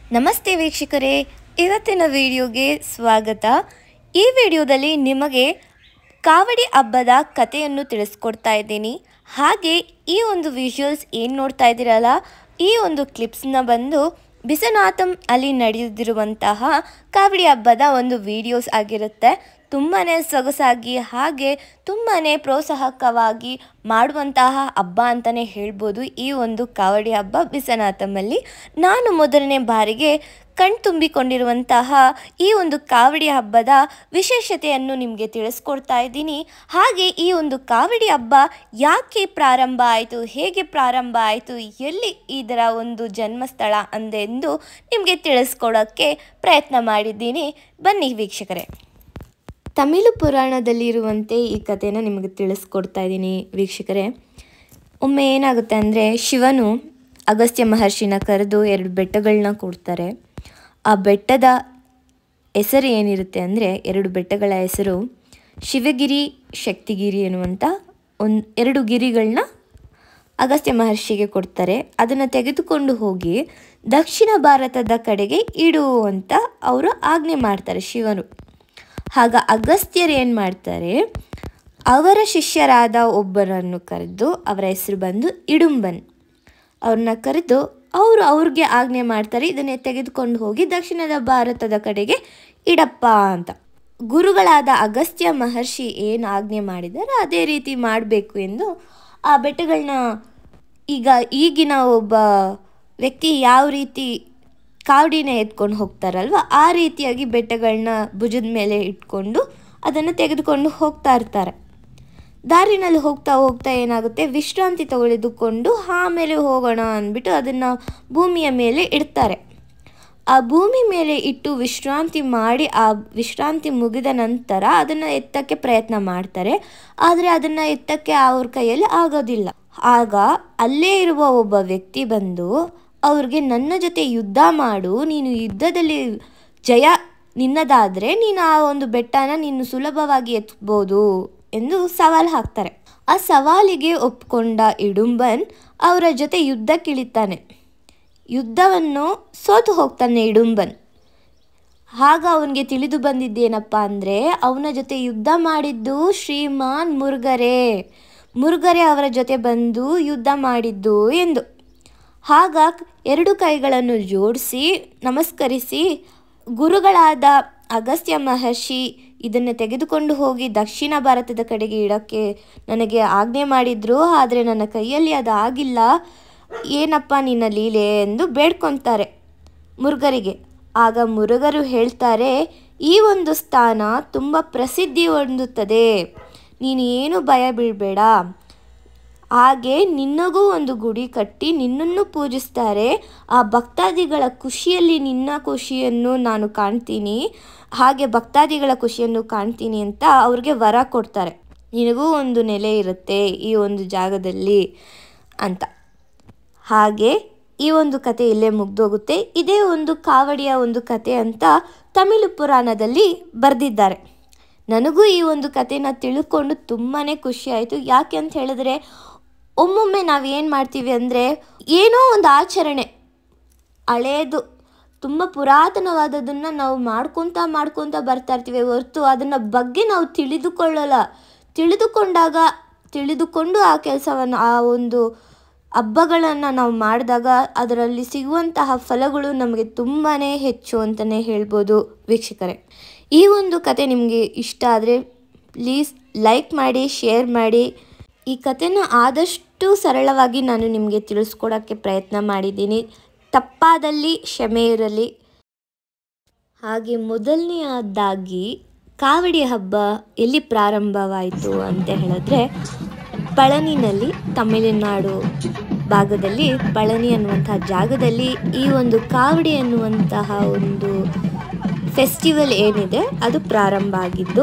ನಮಸ್ತೆ ವೀಕ್ಷಕರೇ ಇವತ್ತಿನ ವಿಡಿಯೋಗೆ ಸ್ವಾಗತ ಈ ವಿಡಿಯೋದಲ್ಲಿ ನಿಮಗೆ ಕಾವಡಿ ಹಬ್ಬದ ಕಥೆಯನ್ನು ತಿಳಿಸ್ಕೊಡ್ತಾ ಇದ್ದೀನಿ ಹಾಗೆ ಈ ಒಂದು ವಿಜುವಲ್ಸ್ ಏನು ನೋಡ್ತಾ ಇದ್ದೀರಲ್ಲ ಈ ಒಂದು ಕ್ಲಿಪ್ಸ್ನ ಬಂದು ಬಿಸನಾಥಂ ಅಲ್ಲಿ ನಡೆದಿರುವಂತಹ ಕಾವಡಿ ಹಬ್ಬದ ಒಂದು ವಿಡಿಯೋಸ್ ಆಗಿರುತ್ತೆ ತುಂಬಾ ಸೊಗಸಾಗಿ ಹಾಗೆ ತುಂಬಾ ಪ್ರೋತ್ಸಾಹಕವಾಗಿ ಮಾಡುವಂತಹ ಹಬ್ಬ ಅಂತಲೇ ಹೇಳ್ಬೋದು ಈ ಒಂದು ಕಾವಡಿ ಹಬ್ಬ ಬಿಸನಾಥಮಲ್ಲಿ ನಾನು ಮೊದಲನೇ ಬಾರಿಗೆ ಕಣ್ತುಂಬಿಕೊಂಡಿರುವಂತಹ ಈ ಒಂದು ಕಾವಡಿ ಹಬ್ಬದ ವಿಶೇಷತೆಯನ್ನು ನಿಮಗೆ ತಿಳಿಸ್ಕೊಡ್ತಾ ಇದ್ದೀನಿ ಹಾಗೆ ಈ ಒಂದು ಕಾವಡಿ ಹಬ್ಬ ಯಾಕೆ ಪ್ರಾರಂಭ ಆಯಿತು ಹೇಗೆ ಪ್ರಾರಂಭ ಆಯಿತು ಎಲ್ಲಿ ಇದರ ಒಂದು ಜನ್ಮಸ್ಥಳ ಅಂದೆಂದು ನಿಮಗೆ ತಿಳಿಸ್ಕೊಡೋಕ್ಕೆ ಪ್ರಯತ್ನ ಮಾಡಿದ್ದೀನಿ ಬನ್ನಿ ವೀಕ್ಷಕರೇ ತಮಿಳು ಪುರಾಣದಲ್ಲಿರುವಂತೆ ಈ ಕಥೆನ ನಿಮಗೆ ತಿಳಿಸ್ಕೊಡ್ತಾ ಇದ್ದೀನಿ ವೀಕ್ಷಕರೇ ಒಮ್ಮೆ ಏನಾಗುತ್ತೆ ಅಂದರೆ ಶಿವನು ಅಗಸ್ತ್ಯ ಮಹರ್ಷಿನ ಕರೆದು ಎರಡು ಬೆಟ್ಟಗಳನ್ನ ಕೊಡ್ತಾರೆ ಆ ಬೆಟ್ಟದ ಹೆಸರು ಏನಿರುತ್ತೆ ಅಂದರೆ ಎರಡು ಬೆಟ್ಟಗಳ ಹೆಸರು ಶಿವಗಿರಿ ಶಕ್ತಿಗಿರಿ ಎನ್ನುವಂಥ ಒಂದು ಎರಡು ಗಿರಿಗಳನ್ನ ಅಗಸ್ತ್ಯ ಮಹರ್ಷಿಗೆ ಕೊಡ್ತಾರೆ ಅದನ್ನು ತೆಗೆದುಕೊಂಡು ಹೋಗಿ ದಕ್ಷಿಣ ಭಾರತದ ಕಡೆಗೆ ಇಡು ಅಂತ ಅವರು ಆಜ್ಞೆ ಮಾಡ್ತಾರೆ ಶಿವನು ಆಗ ಅಗಸ್ತ್ಯರು ಏನು ಮಾಡ್ತಾರೆ ಅವರ ಶಿಷ್ಯರಾದ ಒಬ್ಬರನ್ನು ಕರೆದು ಅವರ ಹೆಸರು ಬಂದು ಇಡುಂಬನ್ ಅವ್ರನ್ನ ಕರೆದು ಅವರು ಅವ್ರಿಗೆ ಆಜ್ಞೆ ಮಾಡ್ತಾರೆ ಇದನ್ನೇ ತೆಗೆದುಕೊಂಡು ಹೋಗಿ ದಕ್ಷಿಣದ ಭಾರತದ ಕಡೆಗೆ ಇಡಪ್ಪ ಅಂತ ಗುರುಗಳಾದ ಅಗಸ್ತ್ಯ ಮಹರ್ಷಿ ಏನು ಆಜ್ಞೆ ಮಾಡಿದ್ದಾರೆ ಅದೇ ರೀತಿ ಮಾಡಬೇಕು ಎಂದು ಆ ಬೆಟ್ಟಗಳನ್ನ ಈಗ ಈಗಿನ ಒಬ್ಬ ವ್ಯಕ್ತಿ ಯಾವ ರೀತಿ ಕಾವಡಿನ ಎತ್ಕೊಂಡು ಹೋಗ್ತಾರಲ್ವ ಆ ರೀತಿಯಾಗಿ ಬೆಟ್ಟಗಳನ್ನ ಭುಜದ ಮೇಲೆ ಇಟ್ಕೊಂಡು ಅದನ್ನು ತೆಗೆದುಕೊಂಡು ಹೋಗ್ತಾ ಇರ್ತಾರೆ ದಾರಿನಲ್ಲಿ ಹೋಗ್ತಾ ಹೋಗ್ತಾ ಏನಾಗುತ್ತೆ ವಿಶ್ರಾಂತಿ ತಗೊಳಿದುಕೊಂಡು ಆಮೇಲೆ ಹೋಗೋಣ ಅಂದ್ಬಿಟ್ಟು ಅದನ್ನು ಭೂಮಿಯ ಮೇಲೆ ಇಡ್ತಾರೆ ಆ ಭೂಮಿ ಮೇಲೆ ಇಟ್ಟು ವಿಶ್ರಾಂತಿ ಮಾಡಿ ಆ ವಿಶ್ರಾಂತಿ ಮುಗಿದ ನಂತರ ಅದನ್ನು ಎತ್ತಕ್ಕೆ ಪ್ರಯತ್ನ ಮಾಡ್ತಾರೆ ಆದರೆ ಅದನ್ನು ಎತ್ತಕ್ಕೆ ಅವ್ರ ಕೈಯಲ್ಲಿ ಆಗೋದಿಲ್ಲ ಆಗ ಅಲ್ಲೇ ಇರುವ ಒಬ್ಬ ವ್ಯಕ್ತಿ ಬಂದು ಅವ್ರಿಗೆ ನನ್ನ ಜೊತೆ ಯುದ್ಧ ಮಾಡು ನೀನು ಯುದ್ಧದಲ್ಲಿ ಜಯ ನಿನ್ನದಾದರೆ ನೀನು ಆ ಒಂದು ಬೆಟ್ಟನ ನೀನು ಸುಲಭವಾಗಿ ಎತ್ಬೋದು ಎಂದು ಸವಾಲು ಹಾಕ್ತಾರೆ ಆ ಸವಾಲಿಗೆ ಒಪ್ಕೊಂಡ ಇಡುಂಬನ್ ಅವರ ಜೊತೆ ಯುದ್ಧಕ್ಕಿಳಿತಾನೆ ಯುದ್ಧವನ್ನು ಸೋತು ಹೋಗ್ತಾನೆ ಇಡುಂಬನ್ ಆಗ ಅವನಿಗೆ ತಿಳಿದು ಬಂದಿದ್ದೇನಪ್ಪ ಅಂದರೆ ಅವನ ಜೊತೆ ಯುದ್ಧ ಮಾಡಿದ್ದು ಶ್ರೀಮಾನ್ ಮುರುಗರೆ ಮುರುಗರೆ ಅವರ ಜೊತೆ ಬಂದು ಯುದ್ಧ ಮಾಡಿದ್ದು ಎಂದು ಆಗ ಎರಡು ಕೈಗಳನ್ನು ಜೋಡಿಸಿ ನಮಸ್ಕರಿಸಿ ಗುರುಗಳಾದ ಅಗಸ್ತ್ಯ ಮಹರ್ಷಿ ಇದನ್ನು ತೆಗೆದುಕೊಂಡು ಹೋಗಿ ದಕ್ಷಿಣ ಭಾರತದ ಕಡೆಗೆ ಇಡೋಕ್ಕೆ ನನಗೆ ಆಜ್ಞೆ ಮಾಡಿದ್ರು ಆದರೆ ನನ್ನ ಕೈಯಲ್ಲಿ ಅದು ಆಗಿಲ್ಲ ಏನಪ್ಪ ನಿನ್ನ ಲೀಲೆ ಎಂದು ಬೇಡ್ಕೊತಾರೆ ಮುರುಗರಿಗೆ ಆಗ ಮುರುಗರು ಹೇಳ್ತಾರೆ ಈ ಒಂದು ಸ್ಥಾನ ತುಂಬ ಪ್ರಸಿದ್ಧಿ ಹೊಂದುತ್ತದೆ ನೀನು ಏನು ಭಯ ಬೀಳಬೇಡ ಹಾಗೆ ನಿನ್ನಗೂ ಒಂದು ಗುಡಿ ಕಟ್ಟಿ ನಿನ್ನನ್ನು ಪೂಜಿಸ್ತಾರೆ ಆ ಭಕ್ತಾದಿಗಳ ಖುಷಿಯಲ್ಲಿ ನಿನ್ನ ಖುಷಿಯನ್ನು ನಾನು ಕಾಣ್ತೀನಿ ಹಾಗೆ ಭಕ್ತಾದಿಗಳ ಖುಷಿಯನ್ನು ಕಾಣ್ತೀನಿ ಅಂತ ಅವ್ರಿಗೆ ವರ ಕೊಡ್ತಾರೆ ನಿನಗೂ ಒಂದು ನೆಲೆ ಇರುತ್ತೆ ಈ ಒಂದು ಜಾಗದಲ್ಲಿ ಅಂತ ಹಾಗೆ ಈ ಒಂದು ಕತೆ ಇಲ್ಲೇ ಮುಗ್ದೋಗುತ್ತೆ ಇದೇ ಒಂದು ಕಾವಡಿಯ ಒಂದು ಕತೆ ಅಂತ ತಮಿಳು ಪುರಾಣದಲ್ಲಿ ಬರೆದಿದ್ದಾರೆ ನನಗೂ ಈ ಒಂದು ಕಥೆನ ತಿಳ್ಕೊಂಡು ತುಂಬಾ ಖುಷಿ ಆಯಿತು ಯಾಕೆ ಅಂತ ಹೇಳಿದ್ರೆ ಒಮ್ಮೊಮ್ಮೆ ನಾವು ಏನು ಮಾಡ್ತೀವಿ ಅಂದರೆ ಏನೋ ಒಂದು ಆಚರಣೆ ಹಳೇದು ತುಂಬ ಪುರಾತನವಾದದನ್ನು ನಾವು ಮಾಡ್ಕೊತ ಮಾಡ್ಕೊತ ಬರ್ತಾ ಇರ್ತೀವಿ ಹೊರತು ಅದನ್ನು ಬಗ್ಗೆ ನಾವು ತಿಳಿದುಕೊಳ್ಳಲ್ಲ ತಿಳಿದುಕೊಂಡಾಗ ತಿಳಿದುಕೊಂಡು ಆ ಕೆಲಸವನ್ನು ಆ ಒಂದು ಹಬ್ಬಗಳನ್ನು ನಾವು ಮಾಡಿದಾಗ ಅದರಲ್ಲಿ ಸಿಗುವಂತಹ ಫಲಗಳು ನಮಗೆ ತುಂಬಾ ಹೆಚ್ಚು ಅಂತಲೇ ಹೇಳ್ಬೋದು ವೀಕ್ಷಕರೇ ಈ ಒಂದು ಕತೆ ನಿಮಗೆ ಇಷ್ಟ ಆದರೆ ಪ್ಲೀಸ್ ಲೈಕ್ ಮಾಡಿ ಶೇರ್ ಮಾಡಿ ಈ ಕಥೆನ ಆದಷ್ಟು ಸರಳವಾಗಿ ನಾನು ನಿಮಗೆ ತಿಳಿಸ್ಕೊಡೋಕ್ಕೆ ಪ್ರಯತ್ನ ಮಾಡಿದ್ದೀನಿ ತಪ್ಪಾದಲ್ಲಿ ಕ್ಷಮೆ ಇರಲಿ ಹಾಗೆ ಮೊದಲನೆಯದಾಗಿ ಕಾವಡಿ ಹಬ್ಬ ಎಲ್ಲಿ ಪ್ರಾರಂಭವಾಯಿತು ಅಂತ ಹೇಳಿದ್ರೆ ಪಳನಿನಲ್ಲಿ ತಮಿಳುನಾಡು ಭಾಗದಲ್ಲಿ ಪಳನಿ ಅನ್ನುವಂತಹ ಜಾಗದಲ್ಲಿ ಈ ಒಂದು ಕಾವಡಿ ಅನ್ನುವಂತಹ ಒಂದು ಫೆಸ್ಟಿವಲ್ ಏನಿದೆ ಅದು ಪ್ರಾರಂಭ ಆಗಿದ್ದು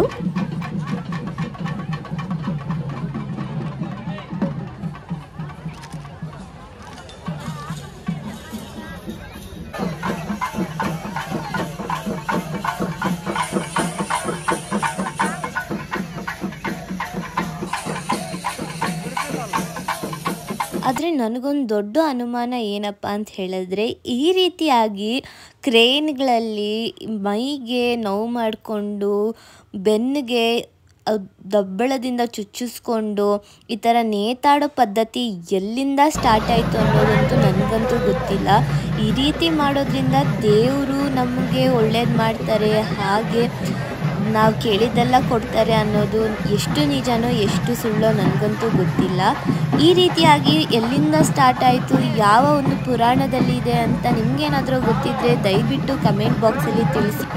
ಆದರೆ ನನಗೊಂದು ದೊಡ್ಡ ಅನುಮಾನ ಏನಪ್ಪ ಅಂತ ಹೇಳಿದ್ರೆ ಈ ರೀತಿಯಾಗಿ ಕ್ರೇನ್ಗಳಲ್ಲಿ ಮೈಗೆ ನೋವು ಮಾಡಿಕೊಂಡು ಬೆನ್ನಿಗೆ ಅಹ್, ದಬ್ಬಳದಿಂದ ಚುಚ್ಚಿಸ್ಕೊಂಡು ಈ ಥರ ನೇತಾಡೋ ಪದ್ಧತಿ ಎಲ್ಲಿಂದ ಸ್ಟಾರ್ಟ್ ಆಯಿತು ಅನ್ನೋದಂತೂ ನನಗಂತೂ ಗೊತ್ತಿಲ್ಲ ಈ ರೀತಿ ಮಾಡೋದ್ರಿಂದ ದೇವರು ನಮಗೆ ಒಳ್ಳೇದು ಮಾಡ್ತಾರೆ ಹಾಗೆ ನಾವು ಕೇಳಿದ್ದೆಲ್ಲ ಕೊಡ್ತಾರೆ ಅನ್ನೋದು ಎಷ್ಟು ನಿಜನೋ ಎಷ್ಟು ಸುಳ್ಳೋ ನನಗಂತೂ ಗೊತ್ತಿಲ್ಲ ಈ ರೀತಿಯಾಗಿ ಎಲ್ಲಿಂದ ಸ್ಟಾರ್ಟ್ ಆಯಿತು ಯಾವ ಒಂದು ಪುರಾಣದಲ್ಲಿದೆ ಅಂತ ನಿಮ್ಗೇನಾದರೂ ಗೊತ್ತಿದ್ದರೆ ದಯವಿಟ್ಟು ಕಮೆಂಟ್ ಬಾಕ್ಸಲ್ಲಿ ತಿಳಿಸಿ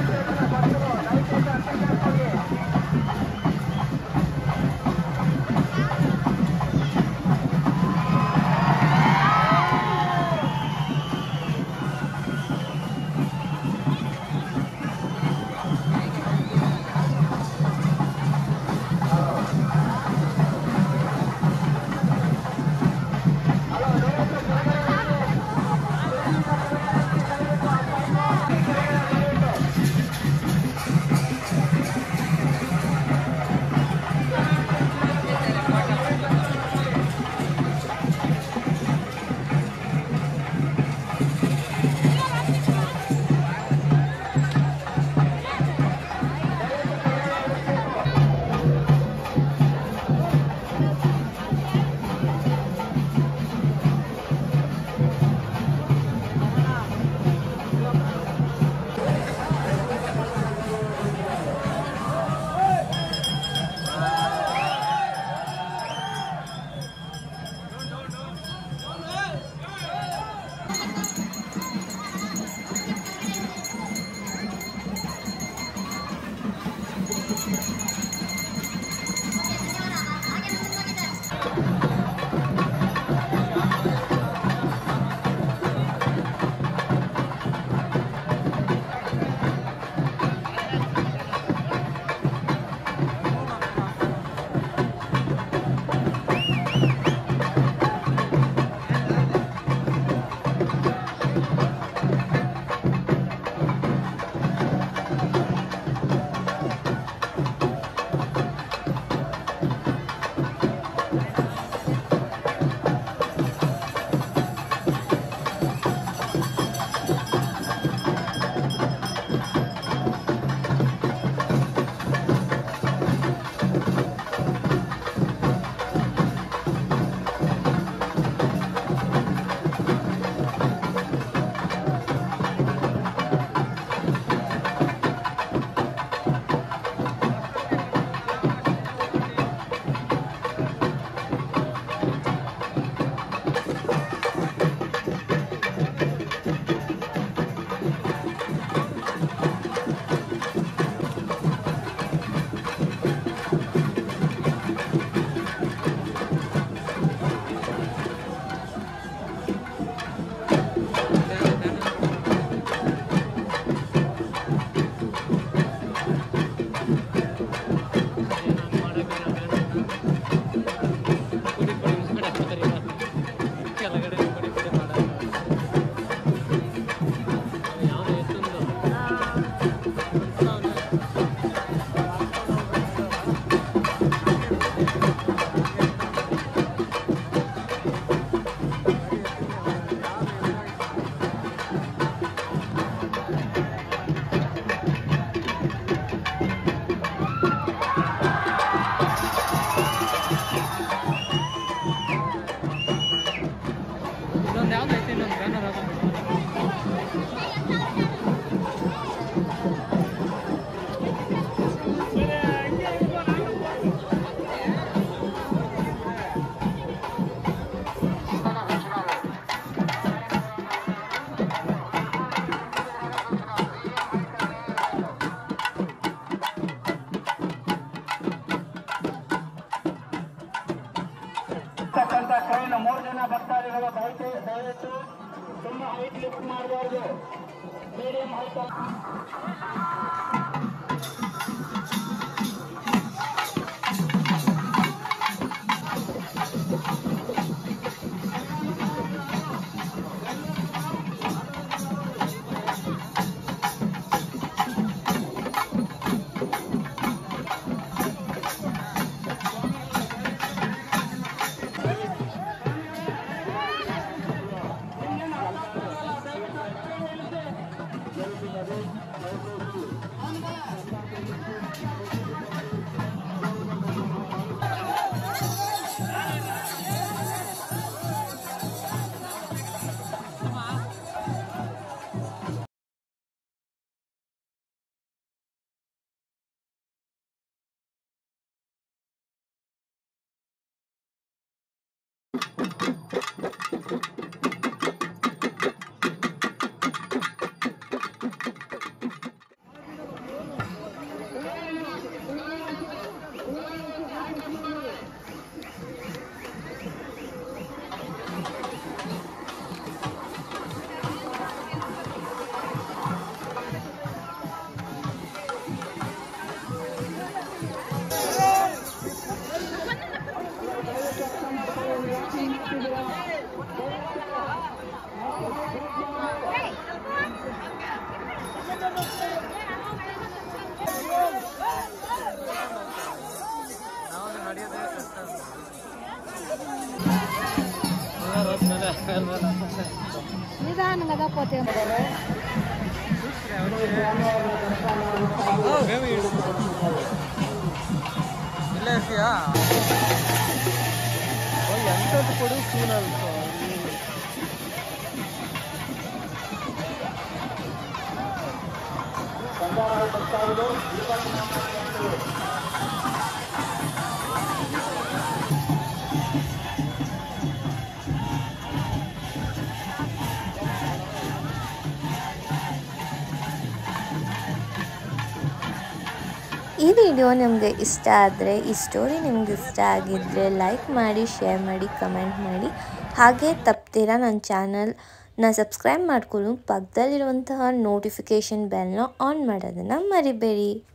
ಇನ್ನೊಂದು ಯಾವ್ದು ಐತೆ ಇನ್ನೊಂದು ಬ್ಯಾನರ್ ಅದ ಇರ್ತಕ್ಕಂಥ ಟ್ರೈನ್ ಮೂರು ಜನ ಭಕ್ತಾದಿಗಳು ದಯವಿಟ್ಟು ದಯವಿಟ್ಟು ತುಂಬಾ ಹೈಟ್ ಲಿಫ್ಟ್ ಮಾಡಬಾರ್ದು ಮೀಡಿಯಂ ಹೈಟ್ ನಾವು ನಡೆಯೋದೇ ಕಷ್ಟ ನಿಧಾನಂಗದ ಪೋತೆ ಇಲ್ಲ ಇರ್ತೀಯಾ ಎಂಥದ್ದು ಕೊಡು ಕೂಲಲ್ಸ ಈ ವಿಡಿಯೋ ನಿಮಗೆ ಇಷ್ಟ ಆದರೆ ಈ ಸ್ಟೋರಿ ನಿಮ್ಗೆ ಇಷ್ಟ ಆಗಿದ್ದರೆ ಲೈಕ್ ಮಾಡಿ ಶೇರ್ ಮಾಡಿ ಕಮೆಂಟ್ ಮಾಡಿ ಹಾಗೆ ತಪ್ತೀರ ನನ್ನ ಚಾನಲ್ನ ಸಬ್ಸ್ಕ್ರೈಬ್ ಮಾಡ್ಕೊಂಡು ಪಕ್ಕದಲ್ಲಿರುವಂತಹ ನೋಟಿಫಿಕೇಷನ್ ಬೆಲ್ನ ಆನ್ ಮಾಡೋದನ್ನು ಮರಿಬೇಡಿ